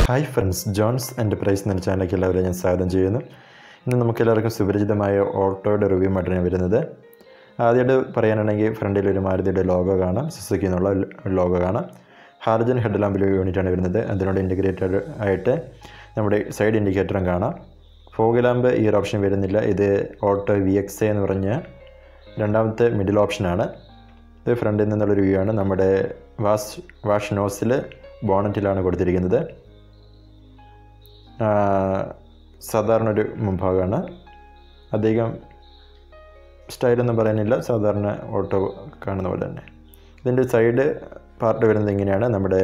hi friends John's enterprise എന്ന ചാനലിലേക്ക് എല്ലാവരെയും ഞാൻ സ്വാഗതം ചെയ്യുന്നു ഇന്ന് നമുക്ക് എല്ലാവർക്കും സുപരിചിതമായ ഓട്ടോയുടെ റിവ്യൂ ആയിട്ടാണ് വരുന്നത് ആദ്യമായിട്ട് പറയാനാണെങ്കിൽ ഫ്രണ്ടിൽ ഒരു മാരുതിയുടെ ലോഗോ കാണാം സുസുക്കി എന്നുള്ള ലോഗോ കാണാം ഹാർജൻ ഹെഡ് ലാമ്പിൽ യൂണിറ്റാണ് വരുന്നത് അതിനോട് ഇൻറ്റഗ്രേറ്റഡ് ആയിട്ട് നമ്മുടെ സൈഡ് ഇൻഡിക്കേറ്ററും കാണാം ഫോഗ് ലാമ്പ് ഈ ഒരു ഓപ്ഷൻ വരുന്നില്ല ഇത് ഓട്ടോ വി എക്സ് എന്ന് പറഞ്ഞ രണ്ടാമത്തെ മിഡിൽ ഓപ്ഷനാണ് ഇത് ഫ്രണ്ടിൽ നിന്നുള്ള റിവ്യൂ ആണ് നമ്മുടെ വാഷ് വാഷ് നോസിൽ ബോണറ്റിലാണ് കൊടുത്തിരിക്കുന്നത് ആ, സാധാരണ ഒരു മുൻഭാഗമാണ് അധികം സ്റ്റൈലൊന്നും പറയാനില്ല സാധാരണ ഓട്ടോ കാണുന്ന പോലെ തന്നെ ഇതിൻ്റെ സൈഡ് പാർട്ട് വരുന്നത് ഇങ്ങനെയാണ് നമ്മുടെ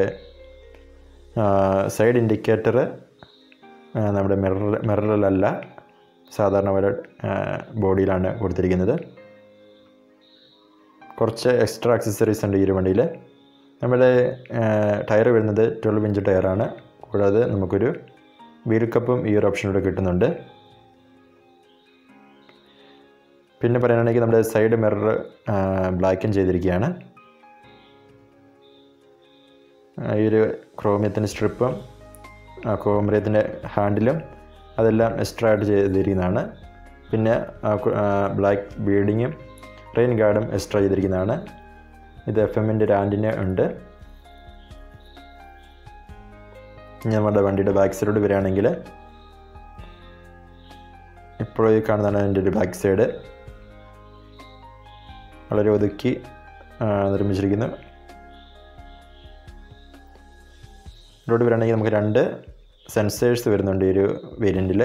സൈഡ് ഇൻഡിക്കേറ്റർ നമ്മുടെ മിറർ മിററിലല്ല സാധാരണ പോലെ ബോഡിയിലാണ് കൊടുത്തിരിക്കുന്നത് കുറച്ച് എക്സ്ട്രാ ആക്സസറീസ് ഉണ്ട് ഈ ഒരു വണ്ടിയിൽ നമ്മുടെ ടയർ വരുന്നത് ട്വൽവ് ഇഞ്ച് ടയറാണ് കൂടാതെ നമുക്കൊരു വീൽ കപ്പും ഈ ഒരു ഓപ്ഷനിലൂടെ കിട്ടുന്നുണ്ട് പിന്നെ പറയുകയാണെങ്കിൽ നമ്മുടെ സൈഡ് മിറർ ബ്ലാക്കും ചെയ്തിരിക്കുകയാണ് ആ, ഈ ഒരു ക്രോമിയത്തിൻ്റെ സ്ട്രിപ്പും ക്രോമിയത്തിൻ്റെ ഹാൻഡിലും അതെല്ലാം എക്സ്ട്രാ ആയിട്ട് ചെയ്തിരിക്കുന്നതാണ് പിന്നെ ബ്ലാക്ക് ബീഡിങ്ങും റെയിൻ ഗാർഡും എക്സ്ട്രാ ചെയ്തിരിക്കുന്നതാണ് ഇത് എഫ് എമ്മിൻ്റെ ഒരു ആൻറ്റിന ഉണ്ട് ഇനി നമ്മുടെ വണ്ടിയുടെ ബാക്ക് സൈഡോട് വരികയാണെങ്കിൽ ഇപ്പോൾ ഈ കാണുന്നതാണ് അതിൻ്റെ ഒരു ബാക്ക് സൈഡ് വളരെ ഒതുക്കി ആ, നിർമ്മിച്ചിരിക്കുന്നു ഇതിലോട്ട് വരികയാണെങ്കിൽ നമുക്ക് രണ്ട് സെൻസേഴ്സ് വരുന്നുണ്ട് ഈ ഒരു വേരിയൻറ്റിൽ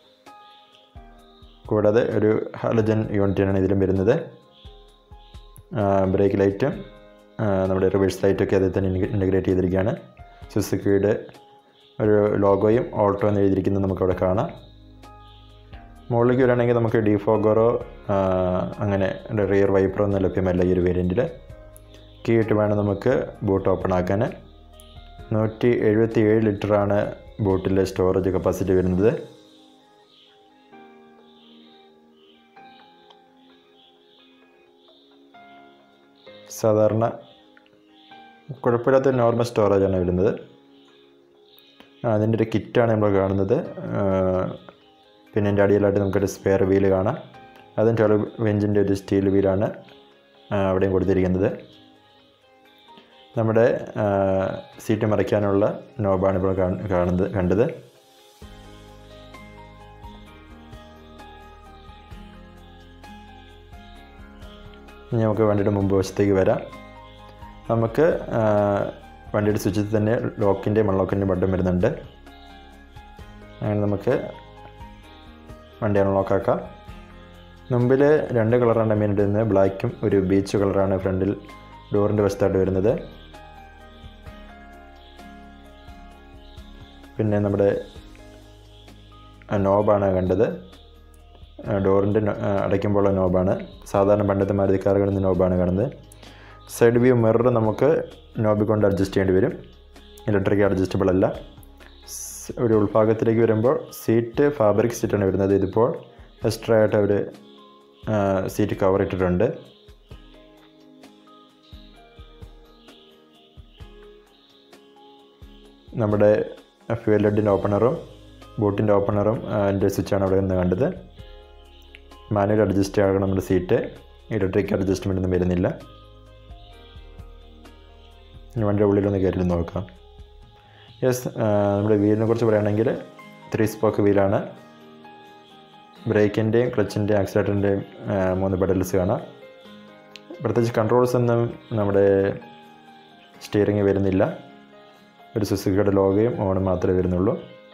കൂടാതെ ഒരു ഹാലജൻ യൂണിറ്റാണ് ഇതിലും വരുന്നത് ബ്രേക്ക് ലൈറ്റും ആ, നമ്മുടെ റിവേഴ്സ് ലൈറ്റൊക്കെ അതിൽ തന്നെ ഇൻറ്റഗ്രേറ്റ് ചെയ്തിരിക്കുകയാണ് സുസുക്കിയുടെ ഒരു ലോഗോയും ഓൾട്ടോ എന്ന് എഴുതിയിരിക്കുന്നത് നമുക്കവിടെ കാണാം മുകളിലേക്ക് വരികയാണെങ്കിൽ നമുക്ക് ഡിഫോഗറോ അങ്ങനെ റിയർ വൈപ്പറോ ഒന്നും ലഭ്യമല്ല ഈ ഒരു വേരിയൻറ്റിൽ കീ ഇട്ട് വേണം നമുക്ക് ബോട്ട് ഓപ്പൺ ആക്കാൻ നൂറ്റി എഴുപത്തി ഏഴ് ലിറ്ററാണ് ബോട്ടിലെ സ്റ്റോറേജ് കപ്പാസിറ്റി വരുന്നത് സാധാരണ കുഴപ്പമില്ലാത്ത നോർമൽ സ്റ്റോറേജാണ് വരുന്നത് ആ, അതിൻ്റെ ഒരു കിറ്റാണ് നമ്മൾ കാണുന്നത് ആ, പിന്നെ എൻ്റെ അടിയിലായിട്ട് നമുക്കൊരു സ്പെയർ വീല് കാണാം അതും ട്വൽവ് വെഞ്ചിൻ്റെ ഒരു സ്റ്റീൽ വീലാണ് ആ, അവിടെയും കൊടുത്തിരിക്കുന്നത് നമ്മുടെ ആ, സീറ്റ് മറയ്ക്കാനുള്ള നോബാണ് ഇപ്പോൾ കാണ- കാണുന്നത് കണ്ടത് ഇനി നമുക്ക് വണ്ടിയുടെ മുമ്പ് വശത്തേക്ക് വരാം നമുക്ക് ആ, വണ്ടിയുടെ സ്വിച്ചിൽ തന്നെ ലോക്കിൻ്റെയും അൺലോക്കിൻ്റെയും ബട്ടൺ വരുന്നുണ്ട് അങ്ങനെ നമുക്ക് വണ്ടി അൺലോക്ക് ആക്കാം മുമ്പിൽ രണ്ട് കളറാണ് മെയിൻ ഇടുന്നത് ബ്ലാക്കും ഒരു ബീച്ച് കളറാണ് ഫ്രണ്ടിൽ ഡോറിൻ്റെ വശത്തായിട്ട് വരുന്നത് പിന്നെ നമ്മുടെ നോബാണ് കണ്ടത് ഡോറിൻ്റെ അടയ്ക്കുമ്പോഴുള്ള നോബാണ് സാധാരണ പണ്ടത്തെ മാരുതി കാറുകളിൽ നോബാണ് കാണുന്നത് സൈഡ് വ്യൂ മിറർ നമുക്ക് നോബി കൊണ്ട് അഡ്ജസ്റ്റ് ചെയ്യേണ്ടി വരും ഇലക്ട്രിക് അഡ്ജസ്റ്റബിൾ അല്ല സ് ഒരു ഉൾഭാഗത്തിലേക്ക് വരുമ്പോൾ സീറ്റ് ഫാബ്രിക് സീറ്റാണ് വരുന്നത് ഇതിപ്പോൾ എക്സ്ട്രാ ആയിട്ട് അവർ സീറ്റ് കവർ ഇട്ടിട്ടുണ്ട് നമ്മുടെ ഫ്യൂൽ ഹെഡിൻ്റെ ഓപ്പണറും ബോട്ടിൻ്റെ ഓപ്പണറും അതിൻ്റെ സ്വിച്ചാണ് അവിടെ നിന്ന് കണ്ടത് മാനുവൽ അഡ്ജസ്റ്റ് ആകണം നമ്മുടെ സീറ്റ് ഇലക്ട്രിക് അഡ്ജസ്റ്റ്മെൻ്റ് ഒന്നും വരുന്നില്ല ഇനി വണ്ടിയുടെ ഉള്ളിലൊന്ന് കയറി നോക്കാം യെസ് നമ്മുടെ വീലിനെ കുറിച്ച് പറയുകയാണെങ്കിൽ ത്രീ സ്പോക്ക് വീലാണ് ബ്രേക്കിൻ്റെയും ക്ലച്ചിൻ്റെയും ആക്സിലേറ്ററിൻ്റെയും മൂന്ന് പെഡൽസ് കാണാം പ്രത്യേകിച്ച് കൺട്രോൾസ് ഒന്നും നമ്മുടെ സ്റ്റിയറിംഗ് വരുന്നില്ല ഒരു സുസുക്കിയുടെ ലോഗയും ഓണും മാത്രമേ വരുന്നുള്ളൂ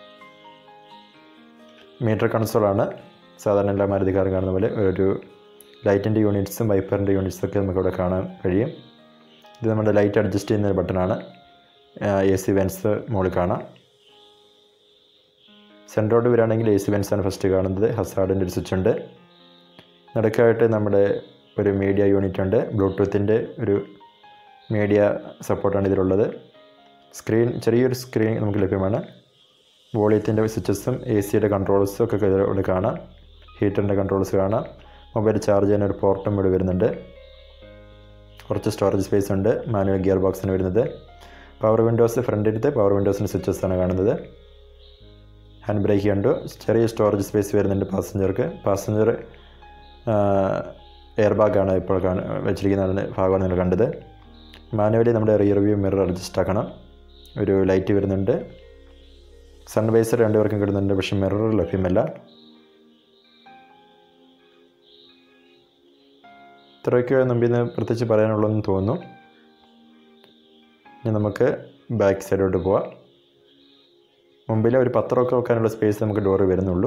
മീറ്റർ കൺസോളാണ് സാധാരണ എല്ലാ മാരുതിക്കാരും കാണുന്ന പോലെ ഒരു ലൈറ്റിൻ്റെ യൂണിറ്റ്സും വൈപ്പറിൻ്റെ യൂണിറ്റ്സും ഒക്കെ നമുക്കിവിടെ കാണാൻ കഴിയും ഇത് നമ്മുടെ ലൈറ്റ് അഡ്ജസ്റ്റ് ചെയ്യുന്ന ഒരു ബട്ടണാണ് എ സി വെൻസ് മുകളിൽ കാണാം സെൻട്രോട്ട് വരികയാണെങ്കിൽ എ സി വെൻസാണ് ഫസ്റ്റ് കാണുന്നത് ഹസാർഡിൻ്റെ ഒരു സ്വിച്ച് ഉണ്ട് നടുക്കായിട്ട് നമ്മുടെ ഒരു മീഡിയ യൂണിറ്റ് ഉണ്ട് ബ്ലൂടൂത്തിൻ്റെ ഒരു മീഡിയ സപ്പോർട്ടാണ് ഇതിലുള്ളത് സ്ക്രീൻ ചെറിയൊരു സ്ക്രീൻ നമുക്ക് ലഭ്യമാണ് വോളിയത്തിൻ്റെ സ്വിച്ചസും എ സിയുടെ കൺട്രോൾസും ഒക്കെ ഇവിടെ കാണാം ഹീറ്ററിൻ്റെ കൺട്രോൾസ് കാണാം മൊബൈൽ ചാർജ് ചെയ്യാൻ ഒരു പോർട്ടും ഇവിടെ വരുന്നുണ്ട് കുറച്ച് സ്റ്റോറേജ് സ്പേസ് ഉണ്ട് മാനുവൽ ഗിയർ ബോക്സിന് വരുന്നത് പവർ വിൻഡോസ് ഫ്രണ്ടിലത്തെ പവർ വിൻഡോസിൻ്റെ സ്വിച്ചസ് ആണ് കാണുന്നത് ഹാൻഡ് ബ്രേക്ക് കണ്ടു ചെറിയ സ്റ്റോറേജ് സ്പേസ് വരുന്നുണ്ട് പാസഞ്ചർക്ക് പാസഞ്ചർ എയർ ബാഗാണ് ഇപ്പോൾ കാണ വെച്ചിരിക്കുന്ന ഭാഗമാണ് നിങ്ങൾ കണ്ടത് മാനുവലി നമ്മുടെ റിയർ വ്യൂ മിറർ അഡ്ജസ്റ്റ് ആക്കണം ഒരു ലൈറ്റ് വരുന്നുണ്ട് സൺവൈസർ രണ്ടുപേർക്കും കിട്ടുന്നുണ്ട് പക്ഷേ മിറർ ലഭ്യമല്ല ഇത്രയൊക്കെ മുമ്പിൽ നിന്ന് പ്രത്യേകിച്ച് പറയാനുള്ളതെന്ന് തോന്നുന്നു ഇനി നമുക്ക് ബാക്ക് സൈഡോട്ട് പോവാം മുമ്പിൽ ഒരു പത്രമൊക്കെ വെക്കാനുള്ള സ്പേസ് നമുക്ക് ഡോറ് വരുന്നുള്ളൂ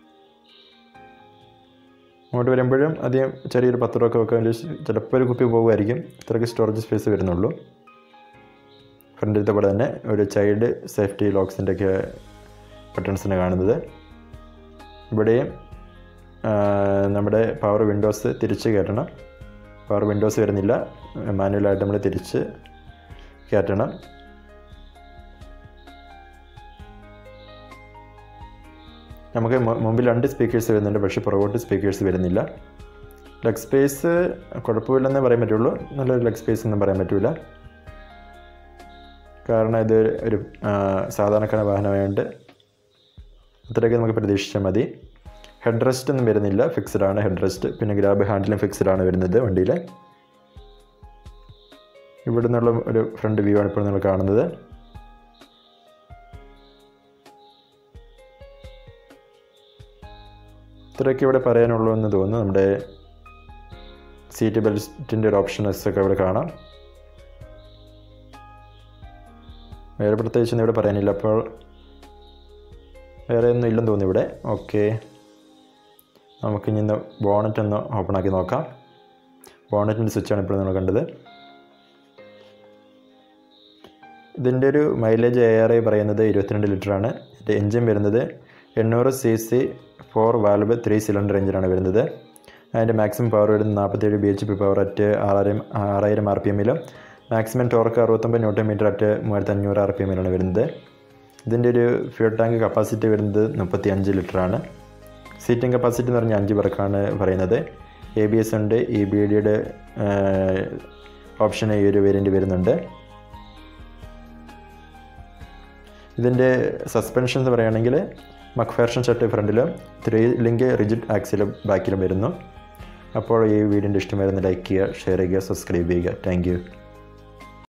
അങ്ങോട്ട് വരുമ്പോഴും അധികം ചെറിയൊരു പത്രമൊക്കെ വെക്കാൻ വേണ്ടി ചിലപ്പോൾ ഒരു കുപ്പി പോകുമായിരിക്കും ഇത്രയ്ക്ക് സ്റ്റോറേജ് സ്പേസ് വരുന്നുള്ളൂ ഫ്രണ്ടിലത്തെ പോലെ തന്നെ ഒരു ചൈൽഡ് സേഫ്റ്റി ലോക്സിൻ്റെ ഒക്കെ ബട്ടൺസിനെ കാണുന്നത് ഇവിടെയും നമ്മുടെ പവർ വിൻഡോസ് തിരിച്ച് കയറ്റണം പവർ വിൻഡോസ് വരുന്നില്ല മാനുവലായിട്ട് നമ്മൾ തിരിച്ച് കയറ്റണം നമുക്ക് മുമ്പിൽ രണ്ട് സ്പീക്കേഴ്സ് വരുന്നുണ്ട് പക്ഷേ പുറകോട്ട് സ്പീക്കേഴ്സ് വരുന്നില്ല ലെഗ് സ്പേസ് കുഴപ്പമില്ലെന്നേ പറയാൻ പറ്റുള്ളൂ നല്ലൊരു ലെഗ് സ്പേസ് ഒന്നും പറയാൻ പറ്റില്ല കാരണം ഇത് ഒരു സാധാരണക്കാര വാഹനമായതുകൊണ്ട് അത്രയൊക്കെ നമുക്ക് പ്രതീക്ഷിച്ചാൽ മതി ഹെഡ് റെസ്റ്റ് ഒന്നും വരുന്നില്ല ഫിക്സ്ഡ് ആണ് ഹെഡ് റെസ്റ്റ് പിന്നെ ഗ്രാബ് ഹാൻഡിലും ഫിക്സ്ഡ് ആണ് വരുന്നത് വണ്ടിയിൽ ഇവിടെ നിന്നുള്ള ഒരു ഫ്രണ്ട് വ്യൂ ആണ് ഇപ്പോൾ നിങ്ങൾ കാണുന്നത് ഇത്രയൊക്കെ ഇവിടെ പറയാനുള്ളൂ എന്ന് തോന്നുന്നു നമ്മുടെ സീറ്റ് ബെൽറ്റിൻ്റെ ഒരു ഓപ്ഷൻസ് ഒക്കെ ഇവിടെ കാണാം വേറെ പ്രത്യേകിച്ചൊന്നും ഇവിടെ പറയാനില്ല അപ്പോൾ വേറെ ഒന്നും ഇല്ലെന്ന് തോന്നുന്നു ഇവിടെ ഓക്കെ നമുക്ക് ഇനി ഒന്ന് ബോണറ്റ് ഒന്ന് ഓപ്പൺ ആക്കി നോക്കാം ബോണറ്റിൻ്റെ സ്വിച്ചാണ് ഇപ്പോൾ നമ്മൾ കണ്ടത് ഇതിൻ്റെ ഒരു മൈലേജ് എ ആർ ഐ പറയുന്നത് ഇരുപത്തിരണ്ട് ലിറ്ററാണ് ഇതിൻ്റെ എൻജിൻ വരുന്നത് എണ്ണൂറ് C C four valve three cylinder എഞ്ചിനാണ് വരുന്നത് അതിൻ്റെ മാക്സിമം പവർ വരുന്നത് നാൽപ്പത്തേഴ് B H P power at ആറായിരം ആറായിരം ആർ പി എമ്മിലും മാക്സിമം ടോർക്ക് അറുപത്തൊമ്പത് ന്യൂട്ടൺ മീറ്റർ അറ്റ് മൂവായിരത്തി അഞ്ഞൂറ് ആർ പി എമ്മിലാണ് വരുന്നത് ഇതിൻ്റെ ഒരു ഫ്യൂൽ ടാങ്ക് കപ്പാസിറ്റി വരുന്നത് മുപ്പത്തി അഞ്ച് ലിറ്ററാണ് സീറ്റിംഗ് കപ്പാസിറ്റി എന്ന് പറഞ്ഞാൽ അഞ്ച് പേർക്കാണ് പറയുന്നത് എ ബി എസ് ഉണ്ട് ഇ ബി ഡിയുടെ ഓപ്ഷൻ ഈ ഒരു വേരിയൻ്റ് വരുന്നുണ്ട് ഇതിൻ്റെ സസ്പെൻഷൻ എന്ന് പറയുകയാണെങ്കിൽ മക്ഫാർഷൻ ഷർട്ട് ഫ്രണ്ടിലും ത്രീ ലിങ്ക് റിജിഡ് ആക്സിലും ബാക്കിലും വരുന്നു അപ്പോൾ ഈ വീഡിയോൻ്റെ ഇഷ്ടം വരുന്ന ലൈക്ക് ചെയ്യുക ഷെയർ ചെയ്യുക സബ്സ്ക്രൈബ് ചെയ്യുക താങ്ക്